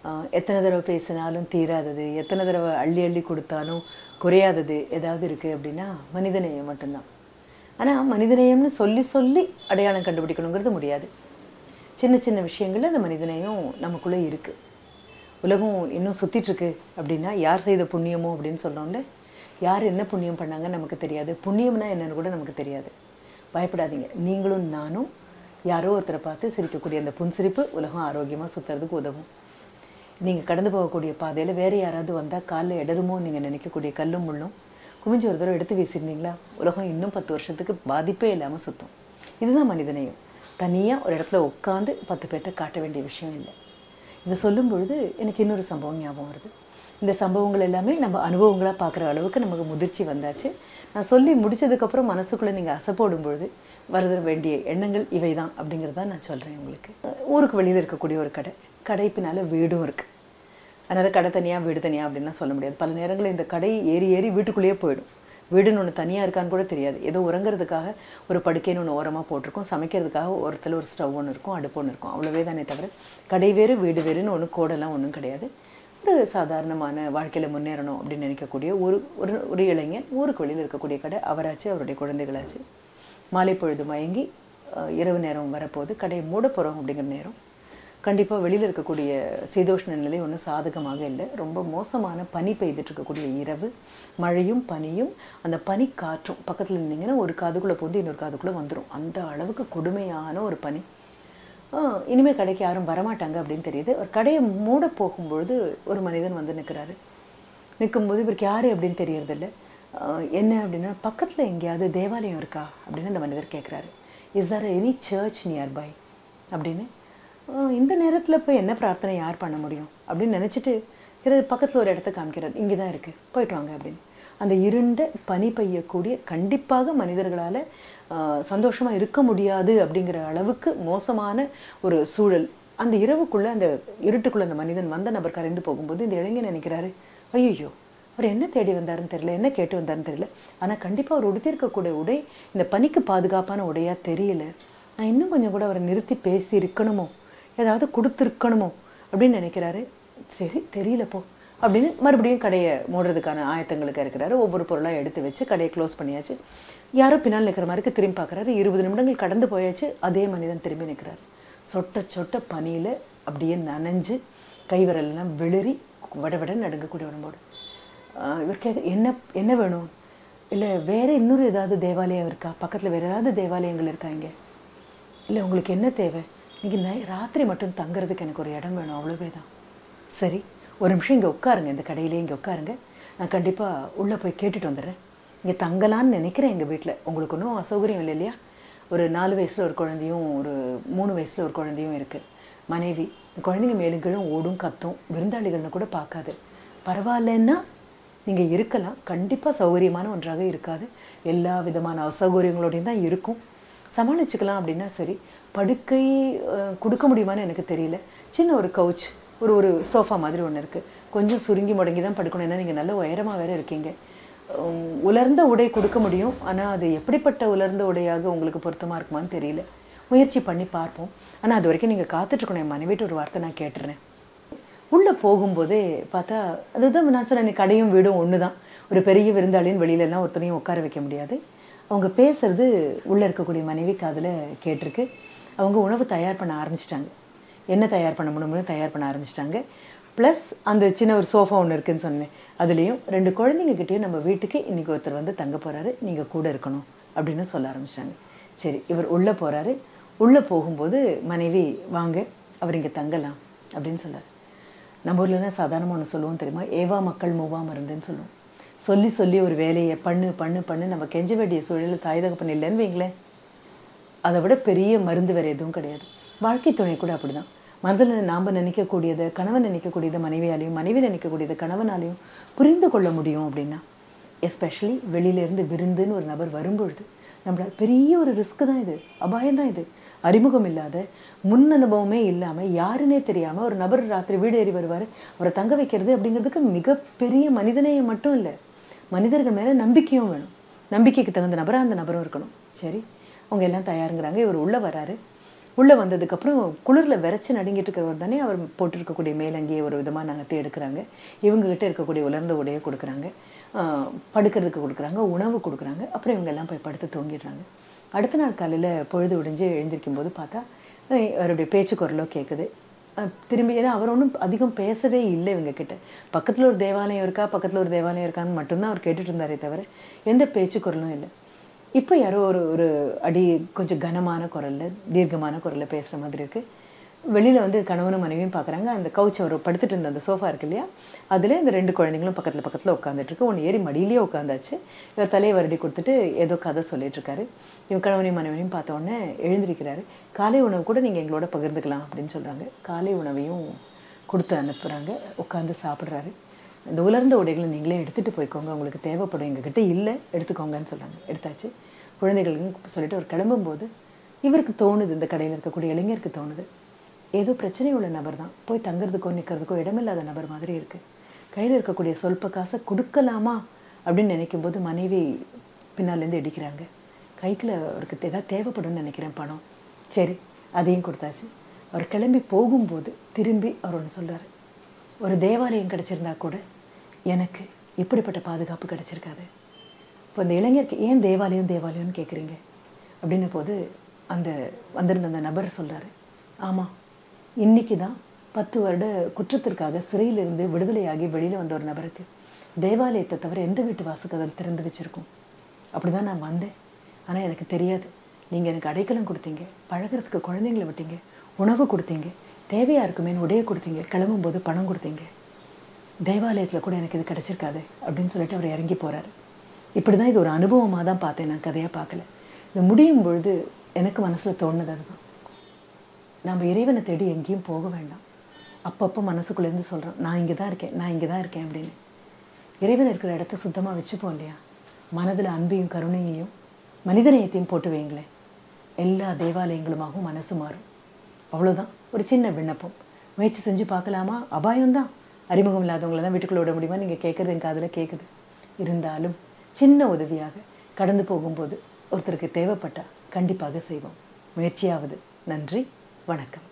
ஆஹ் எத்தனை தடவை பேசினாலும் தீராதது எத்தனை தடவை அள்ளி அள்ளி கொடுத்தாலும் குறையாதது ஏதாவது இருக்குது அப்படின்னா மனிதநேயம் மட்டும்தான் ஆனால் மனிதநேயம்னு சொல்லி சொல்லி அடையாளம் கண்டுபிடிக்கணுங்கிறது முடியாது சின்ன சின்ன விஷயங்கள்ல அந்த மனிதநேயம் நமக்குள்ளே இருக்குது உலகம் இன்னும் சுத்திட்டு இருக்கு அப்படின்னா யார் செய்த புண்ணியமோ அப்படின்னு சொன்னோம்ல யார் என்ன புண்ணியம் பண்ணாங்கன்னு நமக்கு தெரியாது புண்ணியம்னா என்னன்னு கூட நமக்கு தெரியாது பயப்படாதீங்க நீங்களும் நானும் யாரோ ஒருத்தரை பார்த்து சிரிக்கக்கூடிய அந்த புன்சிரிப்பு உலகம் ஆரோக்கியமாக சுற்றுறதுக்கு உதவும் நீங்கள் கடந்து போகக்கூடிய பாதையில் வேறு யாராவது வந்தால் காலில் இடருமோ நீங்கள் நினைக்கக்கூடிய கல்லும் முள்ளும் குமிஞ்சு ஒரு தடவை எடுத்து வீசிருந்தீங்களா உலகம் இன்னும் பத்து வருஷத்துக்கு பாதிப்பே இல்லாமல் சுத்தும் இதுதான் மனிதநேயம் தனியாக ஒரு இடத்துல உட்காந்து பத்து பேர்கிட்ட காட்ட வேண்டிய விஷயம் இல்லை இதை சொல்லும் பொழுது எனக்கு இன்னொரு சம்பவம் ஞாபகம் வருது இந்த சம்பவங்கள் எல்லாமே நம்ம அனுபவங்களாக பார்க்குற அளவுக்கு நமக்கு முதிர்ச்சி வந்தாச்சு நான் சொல்லி முடிச்சதுக்கப்புறம் மனசுக்குள்ளே நீங்கள் அசை போடும் பொழுது வர வேண்டிய எண்ணங்கள் இவை தான் அப்படிங்கிறத நான் சொல்கிறேன் உங்களுக்கு ஊருக்கு வெளியில் இருக்கக்கூடிய ஒரு கடை கடை பின்னால் வீடும் இருக்குது அதனால் கடை தனியாக வீடு தனியாக அப்படின்லாம் சொல்ல முடியாது பல நேரங்களில் இந்த கடை ஏறி ஏறி வீட்டுக்குள்ளேயே போயிடும் வீடுன்னு ஒன்று தனியாக இருக்கான்னு கூட தெரியாது ஏதோ உறங்குறதுக்காக ஒரு படுக்கைன்னு ஒன்று ஓரமாக போட்டிருக்கோம் சமைக்கிறதுக்காக ஒருத்தர் ஒரு ஸ்டவ் ஒன்று இருக்கும் அடுப்பு ஒன்று இருக்கும் அவ்வளோவே தானே தவிர கடை வேறு வீடு வேறுன்னு ஒன்று கோடெல்லாம் ஒன்றும் கிடையாது ஒரு சாதாரணமான வாழ்க்கையில் முன்னேறணும் அப்படின்னு நினைக்கக்கூடிய ஒரு ஒரு ஒரு இளைஞன் ஊருக்கு வெளியில் இருக்கக்கூடிய கடை அவராச்சு அவருடைய குழந்தைகளாச்சு மாலை பொழுது மயங்கி அஹ், இரவு நேரம் வரப்போது கடையை மூட போகிறோம் அப்படிங்கிற நேரம் கண்டிப்பாக வெளியில் இருக்கக்கூடிய சீதோஷ்ண நிலை ஒன்றும் சாதகமாக இல்லை ரொம்ப மோசமான பனி பெய்துட்டு இருக்கக்கூடிய இரவு மழையும் பனியும் அந்த பனி காற்றும் பக்கத்தில் இருந்தீங்கன்னா ஒரு காதுக்குள்ளே போந்து இன்னொரு காதுக்குள்ளே வந்துடும் அந்த அளவுக்கு கொடுமையான ஒரு பனி ஆஹ், இனிமே கடைக்கு யாரும் வரமாட்டாங்க அப்படின்னு தெரியுது ஒரு கடையை மூட போகும்பொழுது ஒரு மனிதன் வந்து நிற்கிறாரு நிற்கும்போது இவருக்கு யார் அப்படின்னு தெரியறதில்ல ஆஹ், என்ன அப்படின்னா பக்கத்தில் எங்கேயாவது தேவாலயம் இருக்கா அப்படின்னு அந்த மனிதர் கேட்குறாரு is there any church nearby அப்படின்னு ஆஹ், இந்த நேரத்தில் போய் என்ன பிரார்த்தனை யார் பண்ண முடியும் அப்படின்னு நினச்சிட்டு பக்கத்தில் ஒரு இடத்த காமிக்கிறார் இங்கே தான் இருக்குது போயிட்டு வாங்க அப்படின்னு அந்த இருண்ட பனி பெய்யக்கூடிய கண்டிப்பாக மனிதர்களால் சந்தோஷமாக இருக்க முடியாது அப்படிங்கிற அளவுக்கு மோசமான ஒரு சூழல் அந்த இரவுக்குள்ளே அந்த இருட்டுக்குள்ளே அந்த மனிதன் வந்த நபர் கரைந்து போகும்போது இந்த இளைஞன் நினைக்கிறாரு ஐயோ அவர் என்ன தேடி வந்தாருன்னு தெரியல என்ன கேட்டு வந்தாருன்னு தெரியல ஆனால் கண்டிப்பாக அவர் உடுத்திருக்கக்கூடிய உடை இந்த பனிக்கு பாதுகாப்பான உடையாக தெரியல நான் இன்னும் கொஞ்சம் கூட அவரை நிறுத்தி பேசி இருக்கணுமோ ஏதாவது கொடுத்துருக்கணுமோ அப்படின்னு நினைக்கிறாரு சரி தெரியல போ அப்படின்னு மறுபடியும் கடையை மூடுறதுக்கான ஆயத்தங்களுக்கு இருக்கிறாரு ஒவ்வொரு பொருளாக எடுத்து வச்சு கடையை க்ளோஸ் பண்ணியாச்சு யாரோ பின்னால் நிற்கிற மாதிரி திரும்பி பார்க்குறாரு இருபது நிமிடங்கள் கடந்து போயாச்சு அதே மனிதன் திரும்பி நிற்கிறாரு சொட்ட சொட்ட பனியில் அப்படியே நனைஞ்சு கைவிரலெல்லாம் வெளிரி வடவட நடுங்கக்கூடிய உடம்போடு ஆஹ் இவர் கேட்க என்ன என்ன வேணும் இல்லை வேற இன்னொரு ஏதாவது தேவாலயம் இருக்கா பக்கத்தில் வேற ஏதாவது தேவாலயங்கள் இருக்கா இங்கே இல்லை உங்களுக்கு என்ன தேவை இன்னைக்கு நை ராத்திரி மட்டும் தங்குறதுக்கு எனக்கு ஒரு இடம் வேணும் அவ்வளோவே தான் சரி ஒரு நிமிஷம் இங்கே உட்காருங்க இந்த கடையிலே இங்கே உட்காருங்க நான் கண்டிப்பாக உள்ளே போய் கேட்டுட்டு வந்துடுறேன் இங்கே தங்கலான்னு நினைக்கிறேன் எங்கள் வீட்டில் உங்களுக்கு ஒன்றும் அசௌகரியம் இல்லை இல்லையா ஒரு நாலு வயசில் ஒரு குழந்தையும் ஒரு மூணு வயசில் ஒரு குழந்தையும் இருக்குது மனைவி இந்த குழந்தைங்க மேலும் கீழும் ஓடும் கத்தும் விருந்தாளிகள்னு கூட பார்க்காது பரவாயில்லன்னா நீங்கள் இருக்கலாம் கண்டிப்பாக சௌகரியமான ஒன்றாக இருக்காது எல்லா விதமான அசௌகரியங்களோடையும் தான் இருக்கும் சமாளிச்சுக்கலாம் அப்படின்னா சரி படுக்கை அஹ், கொடுக்க முடியுமான்னு எனக்கு தெரியல சின்ன ஒரு கவுச் ஒரு ஒரு சோஃபா மாதிரி ஒன்று இருக்குது கொஞ்சம் சுருங்கி முடங்கி தான் படுக்கணும் ஏன்னா நீங்கள் நல்ல உயரமாக வேற இருக்கீங்க உம், உலர்ந்த உடை கொடுக்க முடியும் ஆனால் அது எப்படிப்பட்ட உலர்ந்த உடையாக உங்களுக்கு பொருத்தமாக இருக்குமான்னு தெரியல முயற்சி பண்ணி பார்ப்போம் ஆனால் அது வரைக்கும் நீங்கள் காத்துட்ருக்கணும் என் மனைவிட்டு ஒரு வார்த்தை நான் கேட்டுறேன் உள்ளே போகும்போதே பார்த்தா அதுதான் நான் சொன்னேன் கடையும் வீடும் ஒன்று தான் ஒரு பெரிய விருந்தாளியின் வெளியிலலாம் ஒருத்தனையும் உட்கார வைக்க முடியாது அவங்க பேசுறது உள்ளே இருக்கக்கூடிய மனைவி காதில் கேட்டிருக்கு அவங்க உணவு தயார் பண்ண ஆரம்பிச்சிட்டாங்க என்ன தயார் பண்ண முடியுமோ தயார் பண்ண ஆரம்பிச்சிட்டாங்க ப்ளஸ் அந்த சின்ன ஒரு சோஃபா ஒன்று இருக்குன்னு சொன்னேன் அதுலேயும் ரெண்டு குழந்தைங்ககிட்டயும் நம்ம வீட்டுக்கு இன்றைக்கி ஒருத்தர் வந்து தங்க போகிறாரு நீங்கள் கூட இருக்கணும் அப்படின்னு சொல்ல ஆரம்பிச்சிட்டாங்க சரி இவர் உள்ளே போகிறாரு உள்ளே போகும்போது மனைவி வாங்க அவர் இங்கே தங்கலாம் அப்படின்னு சொல்லார் நம்ம ஊர்லலாம் சாதாரணமாக ஒன்று சொல்லுவோம் தெரியுமா ஏவா மக்கள் மூவா மருந்துன்னு சொல்லுவோம் சொல்லி சொல்லி ஒரு வேலையை பண்ணு பண்ணு பண்ணு நம்ம கெஞ்ச வேண்டிய சூழலில் தாய் தகப்பன் இல்லைன்னு வைங்களேன் அதை விட பெரிய மருந்து வேறு எதுவும் கிடையாது வாழ்க்கை துணை கூட அப்படிதான் மனதில் நாம் நினைக்கக்கூடியதை கணவன் நினைக்கக்கூடியதை மனைவியாலையும் மனைவி நினைக்கக்கூடியதை கணவனாலையும் புரிந்து கொள்ள முடியும் அப்படின்னா எஸ்பெஷலி வெளியிலேருந்து விருந்துன்னு ஒரு நபர் வரும்பொழுது நம்மள பெரிய ஒரு ரிஸ்க் தான் இது அபாயம் தான் இது அறிமுகம் இல்லாத முன் அனுபவமே இல்லாமல் யாருன்னே தெரியாமல் ஒரு நபர் ராத்திரி வீடு ஏறி வருவார் அவரை தங்க வைக்கிறது அப்படிங்கிறதுக்கு மிகப்பெரிய மனிதநேயம் மட்டும் இல்லை மனிதர்கள் மேலே நம்பிக்கையும் வேணும் நம்பிக்கைக்கு தகுந்த நபராக அந்த நபரும் இருக்கணும் சரி அவங்க எல்லாம் தயாருங்கிறாங்க இவர் உள்ளே வராரு உள்ளே வந்ததுக்கப்புறம் குளிரில் விரைச்சி நடுங்கிட்டு இருக்கிறவர் தானே அவர் போட்டிருக்கக்கூடிய மேலங்கியை ஒரு விதமாக நகர்த்தி எடுக்கிறாங்க இவங்ககிட்ட இருக்கக்கூடிய உலர்ந்த உடையை கொடுக்குறாங்க ஆஹ் படுக்கிறதுக்கு கொடுக்குறாங்க உணவு கொடுக்குறாங்க அப்புறம் இவங்க எல்லாம் போய் படுத்து தூங்கிடுறாங்க அடுத்த நாள் காலையில் பொழுது விடிஞ்சு எழுந்திருக்கும் போது பார்த்தா அஹ் அவருடைய பேச்சு குரலோ கேட்குது அஹ் திரும்பி ஏன்னா அவர் ஒன்றும் அதிகம் பேசவே இல்லை இவங்க கிட்ட பக்கத்தில் ஒரு தேவாலயம் இருக்கா பக்கத்தில் ஒரு தேவாலயம் இருக்கான்னு மட்டும்தான் அவர் கேட்டுட்டு இருந்தாரே தவிர எந்த பேச்சு குரலும் இல்லை இப்போ யாரோ ஒரு ஒரு அடி கொஞ்சம் கனமான குரலில் தீர்க்கமான குரலில் பேசுகிற மாதிரி இருக்குது வெளியில் வந்து கணவனும் மனைவியும் பார்க்குறாங்க அந்த கவுச் அவர் படுத்துட்டு இருந்த அந்த சோஃபா இருக்கு இல்லையா அதில் இந்த ரெண்டு குழந்தைங்களும் பக்கத்தில் பக்கத்தில் உட்காந்துட்டு இருக்கு ஒன்று ஏறி மடியிலேயே உட்காந்தாச்சு இவர் தலையை வருடி கொடுத்துட்டு ஏதோ கதை சொல்லிட்டு இருக்காரு இவன் கணவனையும் மனைவியும் பார்த்த உடனே எழுந்திருக்கிறாரு காலை உணவு கூட நீங்கள் எங்களோட பகிர்ந்துக்கலாம் அப்படின்னு சொல்கிறாங்க காலை உணவையும் கொடுத்து அனுப்புகிறாங்க உட்காந்து சாப்பிட்றாரு இந்த உலர்ந்த உடைகளை நீங்களே எடுத்துகிட்டு போய்க்கோங்க உங்களுக்கு தேவைப்படும் எங்ககிட்ட இல்லை எடுத்துக்கோங்கன்னு சொல்கிறாங்க எடுத்தாச்சு குழந்தைகளுக்கு சொல்லிட்டு அவர் கிளம்பும்போது இவருக்கு தோணுது இந்த கடையில் இருக்கக்கூடிய இளைஞருக்கு தோணுது ஏதோ பிரச்சனை உள்ள நபர் தான் போய் தங்குறதுக்கோ நிற்கிறதுக்கோ இடமில்லாத நபர் மாதிரி இருக்குது கையில் இருக்கக்கூடிய சொல்ப காசை கொடுக்கலாமா அப்படின்னு நினைக்கும் போது மனைவி பின்னாலேருந்து இடிக்கிறாங்க கைத்தில் அவருக்கு ஏதாவது தேவைப்படும்னு நினைக்கிறேன் பணம் சரி அதையும் கொடுத்தாச்சு அவர் கிளம்பி போகும்போது திரும்பி அவர் ஒன்று சொல்றாரு ஒரு தேவாலயம் கிடச்சிருந்தா கூட எனக்கு இப்படிப்பட்ட பாதுகாப்பு கிடச்சிருக்காது இப்போ இந்த இளைஞருக்கு ஏன் தேவாலயம் தேவாலயம்னு கேட்குறீங்க அப்படின்ன போது அந்த வந்திருந்த அந்த நபர் சொல்கிறாரு ஆமாம் இன்னைக்கு தான் பத்து வருட குற்றத்திற்காக சிறையிலிருந்து விடுதலையாகி வெளியில் வந்த ஒரு நபருக்கு தேவாலயத்தை தவிர எந்த வீட்டு வாசக்கதல் திறந்து வச்சுருக்கோம் அப்படி தான் நான் வந்தேன் ஆனால் எனக்கு தெரியாது நீங்கள் எனக்கு அடைக்கலம் கொடுத்தீங்க பழகுறதுக்கு குழந்தைங்களை விட்டீங்க உணவு கொடுத்தீங்க தேவையாக இருக்குமேன்னு உடைய கொடுத்தீங்க கிளம்பும்போது பணம் கொடுத்தீங்க தேவாலயத்தில் கூட எனக்கு இது கிடச்சிருக்காது அப்படின்னு சொல்லிட்டு அவர் இறங்கி போகிறாரு இப்படி தான் இது ஒரு அனுபவமாக தான் பார்த்தேன் நான் கதையாக பார்க்கல இது முடியும் பொழுது எனக்கு மனசில் தோணுது அதுதான் நம்ம இறைவனை தேடி எங்கேயும் போக வேண்டாம் அப்பப்போ மனசுக்குள்ளேருந்து சொல்கிறோம் நான் இங்கே தான் இருக்கேன் நான் இங்கே தான் இருக்கேன் அப்படின்னு இறைவன் இருக்கிற இடத்த சுத்தமாக வச்சுப்போம் இல்லையா மனதில் அன்பையும் கருணையையும் மனிதநேயத்தையும் போட்டு வைங்களேன் எல்லா தேவாலயங்களுமாகவும் மனசு மாறும் அவ்வளோதான் ஒரு சின்ன விண்ணப்பம் முயற்சி செஞ்சு பார்க்கலாமா அபாயம்தான் அறிமுகம் இல்லாதவங்கள தான் வீட்டுக்குள்ள விட முடியுமா நீங்கள் கேட்குறது என் காதில் கேட்குது இருந்தாலும் சின்ன உதவியாக கடந்து போகும்போது ஒருத்தருக்கு தேவைப்பட்டால் கண்டிப்பாக செய்வோம் முயற்சியாவது நன்றி வணக்கம்